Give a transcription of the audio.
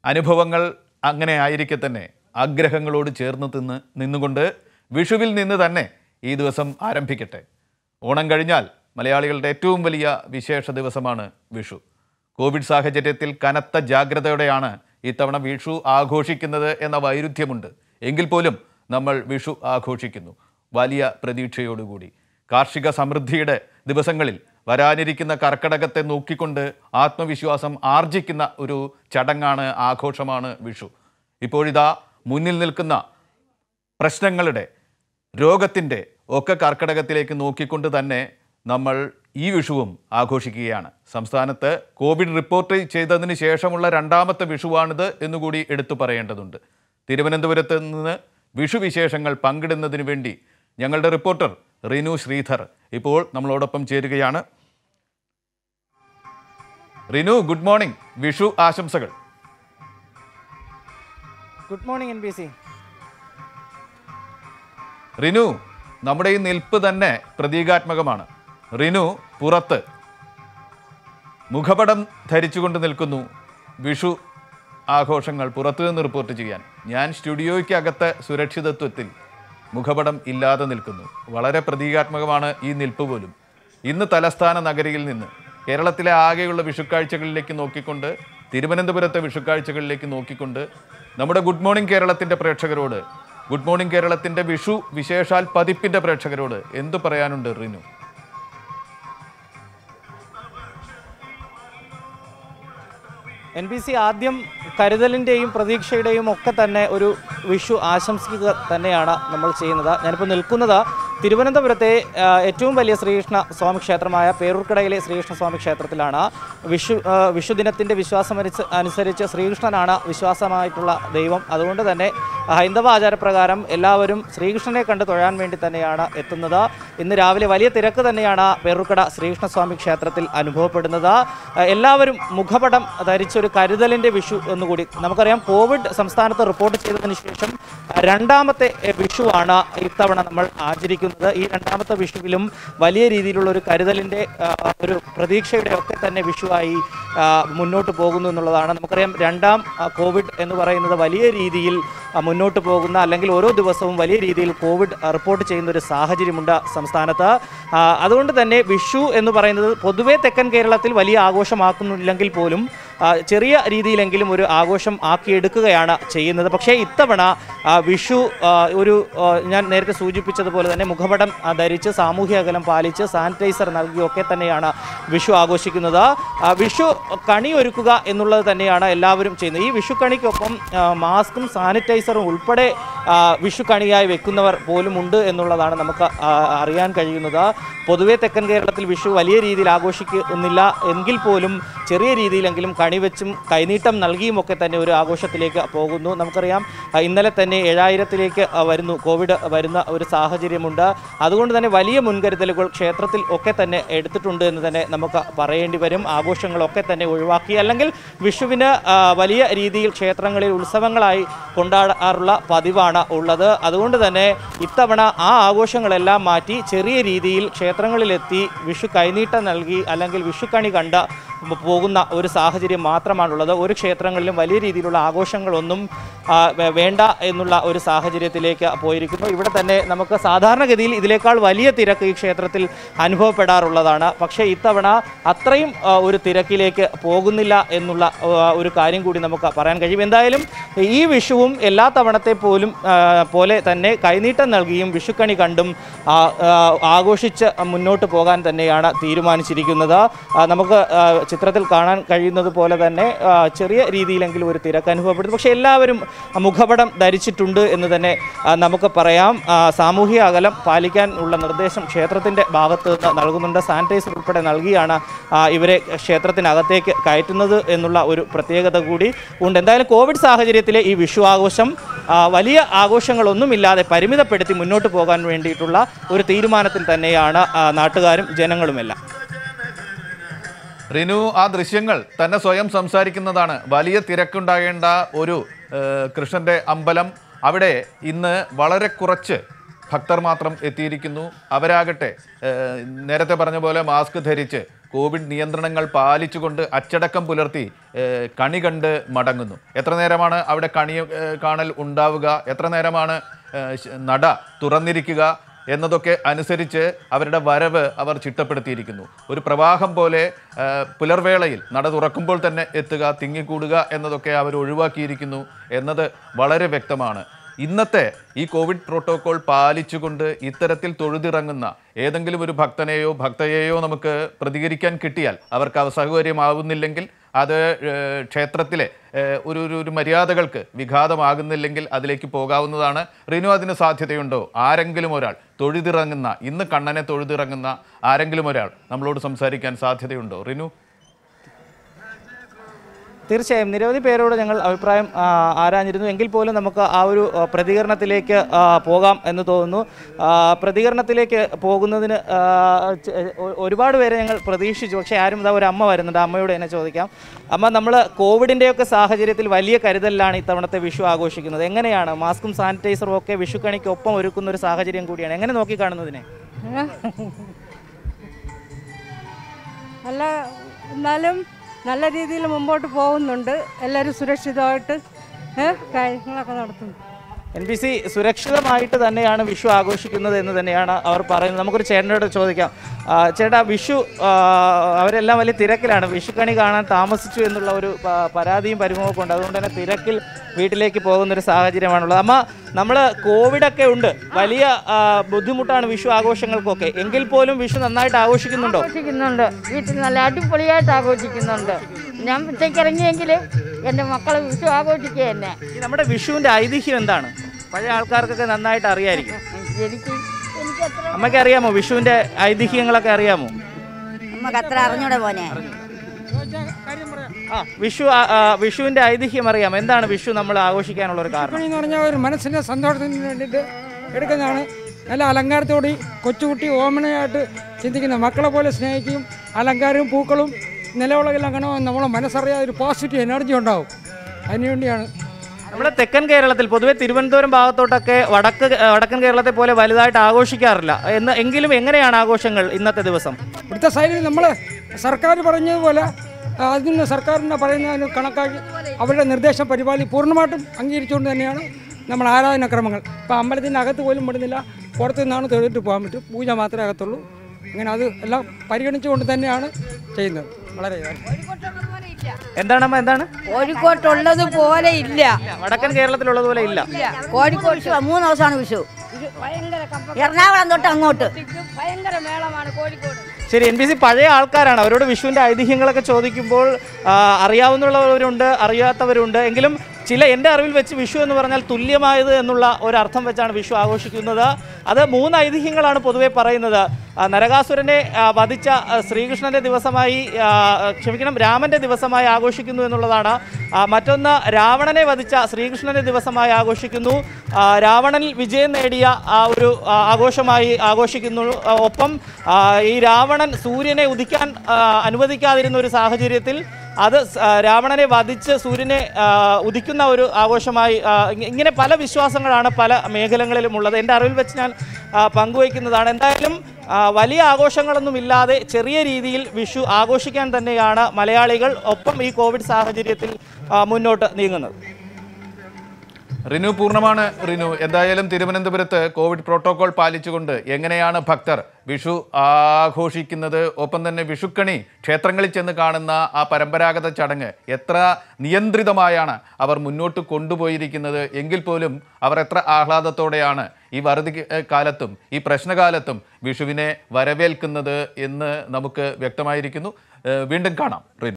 അനുഭവങ്ങൾ അങ്ങനെ ആയിരിക്കെ തന്നെ ആഗ്രഹങ്ങളോട് ചേർന്ന് തിന്ന് നിന്നുകൊണ്ട് വിഷുവിൽ നിന്ന് തന്നെ ഈ ദിവസം ആരംഭിക്കട്ടെ ഓണം കഴിഞ്ഞാൽ മലയാളികളുടെ ഏറ്റവും വലിയ വിശേഷ ദിവസമാണ് വിഷു കോവിഡ് സാഹചര്യത്തിൽ കനത്ത ജാഗ്രതയോടെയാണ് ഇത്തവണ വിഷു ആഘോഷിക്കുന്നത് എന്ന വൈരുദ്ധ്യമുണ്ട് എങ്കിൽ പോലും നമ്മൾ വിഷു ആഘോഷിക്കുന്നു വലിയ പ്രതീക്ഷയോടുകൂടി കാർഷിക സമൃദ്ധിയുടെ ദിവസങ്ങളിൽ വരാനിരിക്കുന്ന കർക്കടകത്തെ നോക്കിക്കൊണ്ട് ആത്മവിശ്വാസം ആർജിക്കുന്ന ഒരു ചടങ്ങാണ് ആഘോഷമാണ് വിഷു ഇപ്പോഴിതാ മുന്നിൽ നിൽക്കുന്ന പ്രശ്നങ്ങളുടെ രോഗത്തിൻ്റെ ഒക്കെ കർക്കടകത്തിലേക്ക് നോക്കിക്കൊണ്ട് തന്നെ നമ്മൾ ഈ വിഷുവും ആഘോഷിക്കുകയാണ് സംസ്ഥാനത്ത് കോവിഡ് റിപ്പോർട്ട് ചെയ്തതിന് ശേഷമുള്ള രണ്ടാമത്തെ വിഷുവാണിത് എന്നുകൂടി എടുത്തു പറയേണ്ടതുണ്ട് തിരുവനന്തപുരത്ത് നിന്ന് വിഷു വിശേഷങ്ങൾ പങ്കിടുന്നതിന് വേണ്ടി ഞങ്ങളുടെ റിപ്പോർട്ടർ റിനു ശ്രീധർ ഇപ്പോൾ നമ്മളോടൊപ്പം ചേരുകയാണ് റിനു ഗുഡ് മോർണിംഗ് വിഷു ആശംസകൾ good morning N B C Rinu നമ്മുടെ ഈ നിൽപ്പ് തന്നെ പ്രതീകാത്മകമാണ് റിനു പുറത്ത് മുഖപടം ധരിച്ചുകൊണ്ട് നിൽക്കുന്നു വിഷു ആഘോഷങ്ങൾ പുറത്തു നിന്ന് റിപ്പോർട്ട് ചെയ്യാൻ ഞാൻ സ്റ്റുഡിയോയ്ക്കകത്ത് സുരക്ഷിതത്വത്തിൽ മുഖപടം ഇല്ലാതെ നിൽക്കുന്നു വളരെ പ്രതീകാത്മകമാണ് ഈ നിൽപ്പ് പോലും ഇന്ന് തലസ്ഥാന നഗരിയിൽ നിന്ന് കേരളത്തിലെ ആകെയുള്ള വിഷുക്കാഴ്ചകളിലേക്ക് നോക്കിക്കൊണ്ട് തിരുവനന്തപുരത്തെ വിഷുക്കാഴ്ചകളിലേക്ക് നോക്കിക്കൊണ്ട് നമ്മുടെ ഗുഡ് മോർണിംഗ് കേരളത്തിൻ്റെ പ്രേക്ഷകരോട് ഗുഡ് മോർണിംഗ് കേരളത്തിൻ്റെ വിഷു വിശേഷാൽ പതിപ്പിൻ്റെ പ്രേക്ഷകരോട് എന്തു പറയാനുണ്ട് റിനു എൻ ബി സി ആദ്യം കരുതലിൻ്റെയും പ്രതീക്ഷയുടെയും ഒക്കെ തന്നെ ഒരു വിഷു ആശംസിക്കുക തന്നെയാണ് നമ്മൾ ചെയ്യുന്നത് ഞാനിപ്പോൾ നിൽക്കുന്നത് തിരുവനന്തപുരത്തെ ആ, ഏറ്റവും വലിയ ശ്രീകൃഷ്ണ സ്വാമി ക്ഷേത്രമായ പേരൂർക്കടയിലെ ശ്രീകൃഷ്ണ സ്വാമി ക്ഷേത്രത്തിലാണ് വിഷു ആ, വിഷുദിനത്തിൻ്റെ വിശ്വാസം അനുസ- അനുസരിച്ച് ശ്രീകൃഷ്ണനാണ് വിശ്വാസമായിട്ടുള്ള ദൈവം അതുകൊണ്ട് തന്നെ ഹൈന്ദവ ആചാരപ്രകാരം എല്ലാവരും ശ്രീകൃഷ്ണനെ കണ്ട് തൊഴാൻ വേണ്ടി തന്നെയാണ് എത്തുന്നത് ഇന്ന് രാവിലെ വലിയ തിരക്ക് തന്നെയാണ് പേരൂർക്കട ശ്രീകൃഷ്ണസ്വാമി ക്ഷേത്രത്തിൽ അനുഭവപ്പെടുന്നത് ആ, എല്ലാവരും മുഖപടം ധരിച്ചൊരു കരുതലിൻ്റെ വിഷു എന്നുകൂടി നമുക്കറിയാം കോവിഡ് സംസ്ഥാനത്ത് റിപ്പോർട്ട് ചെയ്തതിന് ശേഷം രണ്ടാമത്തെ എ, വിഷുവാണ് ഇത്തവണ നമ്മൾ ആചരിക്കുന്നത് ഈ രണ്ടാമത്തെ വിഷുവിലും വലിയ രീതിയിലുള്ള ഒരു കരുതലിൻ്റെ ആ, ഒരു പ്രതീക്ഷയുടെ ഒക്കെ തന്നെ വിഷുവായി ആ, മുന്നോട്ട് പോകുന്നു എന്നുള്ളതാണ് നമുക്കറിയാം രണ്ടാം ആ, കോവിഡ് എന്ന് പറയുന്നത് വലിയ രീതിയിൽ ആ, മുന്നോട്ട് പോകുന്ന അല്ലെങ്കിൽ ഓരോ ദിവസവും വലിയ രീതിയിൽ കോവിഡ് ആ, റിപ്പോർട്ട് ചെയ്യുന്ന ഒരു സാഹചര്യമുണ്ട് സംസ്ഥാനത്ത് ആ, അതുകൊണ്ട് തന്നെ വിഷു എന്ന് പറയുന്നത് പൊതുവേ തെക്കൻ കേരളത്തിൽ വലിയ ആഘോഷമാക്കുന്നില്ലെങ്കിൽ പോലും ആ, ചെറിയ രീതിയിലെങ്കിലും ഒരു ആഘോഷം ആക്കിയെടുക്കുകയാണ് ചെയ്യുന്നത് പക്ഷേ ഇത്തവണ ആ, വിഷു ആ, ഒരു ആ, ഞാൻ നേരത്തെ സൂചിപ്പിച്ചതുപോലെ തന്നെ മുഖപടം ആ, ധരിച്ച് സാമൂഹ്യ അകലം പാലിച്ച് സാനിറ്റൈസർ നൽകിയൊക്കെ തന്നെയാണ് വിഷു ആഘോഷിക്കുന്നത് ആ, വിഷു കണി ഒരുക്കുക എന്നുള്ളത് തന്നെയാണ് എല്ലാവരും ചെയ്യുന്നത് ഈ വിഷു കണിക്കൊപ്പം ആ, മാസ്കും സാനിറ്റൈസറും ഉൾപ്പെടെ ആ, വിഷു കണിയായി വെക്കുന്നവർ പോലും ഉണ്ട് എന്നുള്ളതാണ് നമുക്ക് ആ, അറിയാൻ കഴിയുന്നത് പൊതുവെ തെക്കൻ കേരളത്തിൽ വിഷു വലിയ രീതിയിൽ ആഘോഷിക്കുന്നില്ല എങ്കിൽ പോലും ചെറിയ രീതിയിലെങ്കിലും കണിവെച്ചും കൈനീട്ടം നൽകിയും ഒക്കെ തന്നെ ഒരു ആഘോഷത്തിലേക്ക് പോകുന്നു നമുക്കറിയാം ആ, ഇന്നലെ തന്നെ ഏഴായിരത്തിലേക്ക് ആ, വരുന്നു കോവിഡ് വരുന്ന ഒരു സാഹചര്യമുണ്ട് അതുകൊണ്ട് തന്നെ വലിയ മുൻകരുതലുകൾ ക്ഷേത്രത്തിൽ ഒക്കെ തന്നെ എടുത്തിട്ടുണ്ട് എന്ന് തന്നെ നമുക്ക് പറയേണ്ടി വരും ആഘോഷങ്ങളൊക്കെ തന്നെ ഒഴിവാക്കി അല്ലെങ്കിൽ വിഷുവിന് ആ, വലിയ രീതിയിൽ ക്ഷേത്രങ്ങളിൽ ഉത്സവങ്ങളായി കൊണ്ടാടാറുള്ള പതിവാണ് ഉള്ളത് അതുകൊണ്ട് തന്നെ ഇത്തവണ ആ ആഘോഷങ്ങളെല്ലാം മാറ്റി ചെറിയ രീതിയിൽ ക്ഷേത്രങ്ങളിലെത്തി വിഷു കൈനീട്ടം നൽകി അല്ലെങ്കിൽ വിഷുക്കണി കണ്ട പോകുന്ന ഒരു സാഹചര്യം മാത്രമാണുള്ളത് ഒരു ക്ഷേത്രങ്ങളിലും വലിയ രീതിയിലുള്ള ആഘോഷങ്ങളൊന്നും ആ, വേ- വേണ്ട എന്നുള്ള ഒരു സാഹചര്യത്തിലേക്ക് പോയിരിക്കുന്നു ഇവിടെ തന്നെ നമുക്ക് സാധാരണഗതിയിൽ ഇതിനേക്കാൾ വലിയ തിരക്ക് ഈ ക്ഷേത്രത്തിൽ അനുഭവപ്പെടാറുള്ളതാണ് പക്ഷേ ഇത്തവണ അത്രയും ആ, ഒരു തിരക്കിലേക്ക് പോകുന്നില്ല എന്നുള്ള ആ, ഒരു കാര്യം കൂടി നമുക്ക് പറയാൻ കഴിയും എന്തായാലും ഈ വിഷുവും എല്ലാ തവണത്തെ പോലും ആ, പോലെ തന്നെ കൈനീട്ടം നൽകിയും വിഷുക്കണി കണ്ടും ആ, ആ, ആഘോഷിച്ച് മുന്നോട്ട് പോകാൻ തന്നെയാണ് തീരുമാനിച്ചിരിക്കുന്നത് ആ, നമുക്ക് ആ, ചിത്രത്തിൽ കാണാൻ കഴിയുന്നത് പോലെ തന്നെ ആ, ചെറിയ രീതിയിലെങ്കിലും ഒരു തിരക്ക് അനുഭവപ്പെടുന്നു പക്ഷേ എല്ലാവരും മുഖപടം ധരിച്ചിട്ടുണ്ട് എന്ന് തന്നെ ആ, നമുക്ക് പറയാം ആ, സാമൂഹിക അകലം പാലിക്കാൻ ഉള്ള നിർദ്ദേശം ക്ഷേത്രത്തിൻ്റെ ഭാഗത്ത് നിന്ന് നൽകുന്നുണ്ട് സാനിറ്റൈസർ ഉൾപ്പെടെ നൽകിയാണ് ആ, ഇവരെ ക്ഷേത്രത്തിനകത്തേക്ക് കയറ്റുന്നത് എന്നുള്ള ഒരു പ്രത്യേകത കൂടി ഉണ്ട് എന്തായാലും കോവിഡ് സാഹചര്യത്തിലെ ഈ വിഷു ആഘോഷം ആ, വലിയ ആഘോഷങ്ങളൊന്നുമില്ലാതെ പരിമിതപ്പെടുത്തി മുന്നോട്ട് പോകാൻ വേണ്ടിയിട്ടുള്ള ഒരു തീരുമാനത്തിൽ തന്നെയാണ് ആ, നാട്ടുകാരും ജനങ്ങളുമെല്ലാം റിനു ആ ദൃശ്യങ്ങൾ തന്നെ സ്വയം സംസാരിക്കുന്നതാണ് വലിയ തിരക്കുണ്ടാകേണ്ട ഒരു ഏഹ്, കൃഷ്ണന്റെ അമ്പലം അവിടെ ഇന്ന് വളരെ കുറച്ച് ഭക്തർ മാത്രം എത്തിയിരിക്കുന്നു അവരാകട്ടെ ഏഹ്, നേരത്തെ പറഞ്ഞ പോലെ മാസ്ക് ധരിച്ച് കോവിഡ് നിയന്ത്രണങ്ങൾ പാലിച്ചുകൊണ്ട് അച്ചടക്കം പുലർത്തി ഏഹ്, കണി കണ്ട് മടങ്ങുന്നു എത്ര നേരമാണ് അവിടെ കണി ഏഹ്, കാണൽ ഉണ്ടാവുക എത്ര നേരമാണ് ഏഹ്, ശ- നട തുറന്നിരിക്കുക എന്നതൊക്കെ അനുസരിച്ച് അവരുടെ വരവ് അവർ ചിട്ടപ്പെടുത്തിയിരിക്കുന്നു ഒരു പ്രവാഹം പോലെ ആ, പുലർവേളയിൽ നട തുറക്കുമ്പോൾ തന്നെ എത്തുക തിങ്ങിക്കൂടുക എന്നതൊക്കെ അവർ ഒഴിവാക്കിയിരിക്കുന്നു എന്നത് വളരെ വ്യക്തമാണ് ഇന്നത്തെ ഈ കോവിഡ് പ്രോട്ടോകോൾ പാലിച്ചുകൊണ്ട് ഇത്തരത്തിൽ തൊഴുതിറങ്ങുന്ന ഏതെങ്കിലും ഒരു ഭക്തനെയോ ഭക്തയെയോ നമുക്ക് പ്രതികരിക്കാൻ കിട്ടിയാൽ അവർക്ക് അസൗകര്യമാവുന്നില്ലെങ്കിൽ അത് ഏഹ്, ക്ഷേത്രത്തിലെ ഏഹ്, ഒരു ഒരു ഒരു മര്യാദകൾക്ക് വിഘാതമാകുന്നില്ലെങ്കിൽ അതിലേക്ക് പോകാവുന്നതാണ് റിനു അതിന് സാധ്യതയുണ്ടോ ആരെങ്കിലും ഒരാൾ തൊഴുതിറങ്ങുന്ന ഇന്ന് കണ്ണനെ തൊഴുതിറങ്ങുന്ന ആരെങ്കിലും ഒരാൾ നമ്മളോട് സംസാരിക്കാൻ സാധ്യതയുണ്ടോ റിനു തീർച്ചയായും നിരവധി പേരോട് ഞങ്ങൾ അഭിപ്രായം ആ, ആരാഞ്ഞിരുന്നു എങ്കിൽ പോലും നമുക്ക് ആ ഒരു ആ, പ്രതികരണത്തിലേക്ക് ആ, പോകാം എന്ന് തോന്നുന്നു ആ, പ്രതികരണത്തിലേക്ക് പോകുന്നതിന് ആ, ചെ- ഒ- ഒരുപാട് പേരെ ഞങ്ങൾ പ്രതീക്ഷിച്ചു പക്ഷേ ആരും ഇതാ ഒരു അമ്മ വരുന്നുണ്ട് അമ്മയോട് തന്നെ ചോദിക്കാം അമ്മ നമ്മൾ കോവിഡിൻ്റെയൊക്കെ സാഹചര്യത്തിൽ വലിയ കരുതലിലാണ് ഇത്തവണത്തെ വിഷു ആഘോഷിക്കുന്നത് എങ്ങനെയാണ് മാസ്കും സാനിറ്റൈസറും ഒക്കെ വിഷുക്കണിക്ക് ഒപ്പം ഒരുക്കുന്ന ഒരു സാഹചര്യം കൂടിയാണ് എങ്ങനെ നോക്കി കാണുന്നതിനെ നല്ല എന്നാലും നല്ല രീതിയിൽ മുമ്പോട്ട് പോകുന്നുണ്ട് എല്ലാവരും സുരക്ഷിതമായിട്ട് ഏ, കാര്യങ്ങളൊക്കെ നടത്തുന്നു എൻ ബി സി സുരക്ഷിതമായിട്ട് തന്നെയാണ് വിഷു ആഘോഷിക്കുന്നത് എന്ന് തന്നെയാണ് അവർ പറയുന്നത് നമുക്കൊരു ചേട്ടനോട് ചോദിക്കാം ആ, ചേട്ടാ വിഷു ആ, അവരെല്ലാം വലിയ തിരക്കിലാണ് വിഷുക്കണി കാണാൻ താമസിച്ചു എന്നുള്ള ഒരു പ- പരാതിയും പരിമുഖമൊക്കെ ഉണ്ട് അതുകൊണ്ട് തന്നെ തിരക്കിൽ വീട്ടിലേക്ക് പോകുന്ന ഒരു സാഹചര്യമാണുള്ളത് അമ്മ നമ്മൾ കോവിഡൊക്കെ ഉണ്ട് വലിയ ആ, ബുദ്ധിമുട്ടാണ് വിഷു ആഘോഷങ്ങൾക്കൊക്കെ എങ്കിൽ പോലും വിഷു നന്നായിട്ട് ആഘോഷിക്കുന്നുണ്ടോ ആഘോഷിക്കുന്നുണ്ട് വീട്ടിൽ നല്ല അടിപൊളിയായിട്ട് ആഘോഷിക്കുന്നുണ്ട് ഞാൻ ഉച്ചയ്ക്ക് ഇറങ്ങിയെങ്കിലും എൻ്റെ മക്കൾ വിഷു ആഘോഷിക്കുക തന്നെ ഈ നമ്മുടെ വിഷുവിൻ്റെ ഐതിഹ്യം എന്താണ് പഴയ ആൾക്കാർക്കൊക്കെ നന്നായിട്ട് അറിയായിരിക്കും എനിക്ക് എനിക്ക് അത്ര അമ്മയ്ക്ക് അറിയാമോ വിഷുവിൻ്റെ ഐതിഹ്യങ്ങളൊക്കെ അറിയാമോ നമുക്ക് അത്ര അറിഞ്ഞൂടെ പോനെ ആ വിഷു ആ, ആ, വിഷുവിന്റെ ഐതിഹ്യം അറിയാം എന്താണ് വിഷു നമ്മൾ ആഘോഷിക്കാനുള്ള ഒരു കാരണം എന്ന് പറഞ്ഞാൽ ഒരു മനസ്സിൻ്റെ സന്തോഷത്തിന് വേണ്ടിയിട്ട് എടുക്കുന്നതാണ് നല്ല അലങ്കാരത്തോടെ കൊച്ചുകുട്ടി ഓമനയായിട്ട് ചിന്തിക്കുന്ന മക്കളെ പോലെ സ്നേഹിക്കും അലങ്കാരവും പൂക്കളും നിലവിളകെല്ലാം കാണുമ്പോൾ നമ്മളെ മനസ്സറിയാതെ ഒരു പോസിറ്റീവ് എനർജി ഉണ്ടാവും അതിനുവേണ്ടിയാണ് നമ്മുടെ തെക്കൻ കേരളത്തിൽ പൊതുവെ തിരുവനന്തപുരം ഭാഗത്തോട്ടൊക്കെ വടക്ക് വടക്കൻ കേരളത്തെ പോലെ വലുതായിട്ട് ആഘോഷിക്കാറില്ല എന്ന് എങ്കിലും എങ്ങനെയാണ് ആഘോഷങ്ങൾ ഇന്നത്തെ ദിവസം ഇവിടുത്തെ സൈഡിൽ നമ്മൾ സർക്കാർ പറഞ്ഞതുപോലെ ആ, അതിന് സർക്കാരിനെ പറയുന്നതിന് കണക്കാക്കി അവരുടെ നിർദ്ദേശം പരിപാലി പൂർണ്ണമായിട്ടും അംഗീകരിച്ചുകൊണ്ട് തന്നെയാണ് നമ്മൾ ആരാധനാക്രമങ്ങൾ ഇപ്പോൾ അമ്പലത്തിൻ്റെ അകത്ത് പോലും വിടുന്നില്ല പുറത്തു നിന്നാണ് തൊഴിലിട്ട് പോകാൻ പറ്റും പൂജ മാത്രമേ അകത്തുള്ളൂ അങ്ങനെ അത് എല്ലാം പരിഗണിച്ചുകൊണ്ട് തന്നെയാണ് ചെയ്യുന്നത് വളരെ എന്താണമ്മ എന്താണ് കോഴിക്കോട്ടുള്ളത് പോലെ ഇല്ല വടക്കൻ കേരളത്തിലുള്ളതുപോലെ ഇല്ല കോഴിക്കോട് വിഷു മൂന്ന് ദിവസമാണ് വിഷു എറണാകുളം തൊട്ട് അങ്ങോട്ട് ഭയങ്കര മേളമാണ് കോഴിക്കോട് ശരി എൻ ബി സി പഴയ ആൾക്കാരാണ് അവരോട് വിഷുവിന്റെ ഐതിഹ്യങ്ങളൊക്കെ ചോദിക്കുമ്പോൾ ആ, അറിയാവുന്നവരുണ്ട് അറിയാത്തവരുണ്ട് എങ്കിലും ചില എൻ്റെ അറിവിൽ വെച്ച് വിഷു എന്ന് പറഞ്ഞാൽ തുല്യമായത് എന്നുള്ള ഒരു അർത്ഥം വെച്ചാണ് വിഷു ആഘോഷിക്കുന്നത് അത് മൂന്ന് ഐതിഹ്യങ്ങളാണ് പൊതുവെ പറയുന്നത് ആ, നരകാസുരനെ ആ, വധിച്ച ആ, ശ്രീകൃഷ്ണന്റെ ദിവസമായി ആ, ക്ഷമിക്കണം രാമന്റെ ദിവസമായി ആഘോഷിക്കുന്നു എന്നുള്ളതാണ് ആ, മറ്റൊന്ന് രാവണനെ വധിച്ച ശ്രീകൃഷ്ണന്റെ ദിവസമായി ആഘോഷിക്കുന്നു ആ, രാവണനിൽ വിജയം നേടിയ ആ ഒരു ആ, ആഘോഷമായി ആഘോഷിക്കുന്നു ആ, ഒപ്പം ആ, ഈ രാവണൻ സൂര്യനെ ഉദിക്കാൻ ആ, അനുവദിക്കാതിരുന്ന ഒരു സാഹചര്യത്തിൽ അത് സ- ആ, രാവണനെ വധിച്ച് സൂര്യനെ ആ, ഉദിക്കുന്ന ഒരു ആഘോഷമായി ആ, ഇങ്ങ- ഇങ്ങനെ പല വിശ്വാസങ്ങളാണ് പല മേഖലകളിലും ഉള്ളത് എൻ്റെ അറിവിൽ വെച്ച് ഞാൻ ആ, പങ്കുവയ്ക്കുന്നതാണ് എന്തായാലും ആ, വലിയ ആഘോഷങ്ങളൊന്നും ഇല്ലാതെ ചെറിയ രീതിയിൽ വിഷു ആഘോഷിക്കാൻ തന്നെയാണ് മലയാളികൾ ഒപ്പം ഈ കോവിഡ് സാഹചര്യത്തിൽ ആ, മുന്നോട്ട് നീങ്ങുന്നത് റിനു പൂർണ്ണമാണ് റിനു എന്തായാലും തിരുവനന്തപുരത്ത് കോവിഡ് പ്രോട്ടോകോൾ പാലിച്ചുകൊണ്ട് എങ്ങനെയാണ് ഭക്തർ വിഷു ആഘോഷിക്കുന്നത് ഒപ്പം തന്നെ വിഷുക്കണി ക്ഷേത്രങ്ങളിൽ ചെന്ന് കാണുന്ന ആ പരമ്പരാഗത ചടങ്ങ് എത്ര നിയന്ത്രിതമായാണ് അവർ മുന്നോട്ട് കൊണ്ടുപോയിരിക്കുന്നത് എങ്കിൽ പോലും അവർ എത്ര ആഹ്ലാദത്തോടെയാണ് ഈ വറുതി ഏഹ്, കാലത്തും ഈ പ്രശ്നകാലത്തും വിഷുവിനെ വരവേൽക്കുന്നത് എന്ന് നമുക്ക് വ്യക്തമായിരിക്കുന്നു ഏഹ്, വീണ്ടും കാണാം റിനു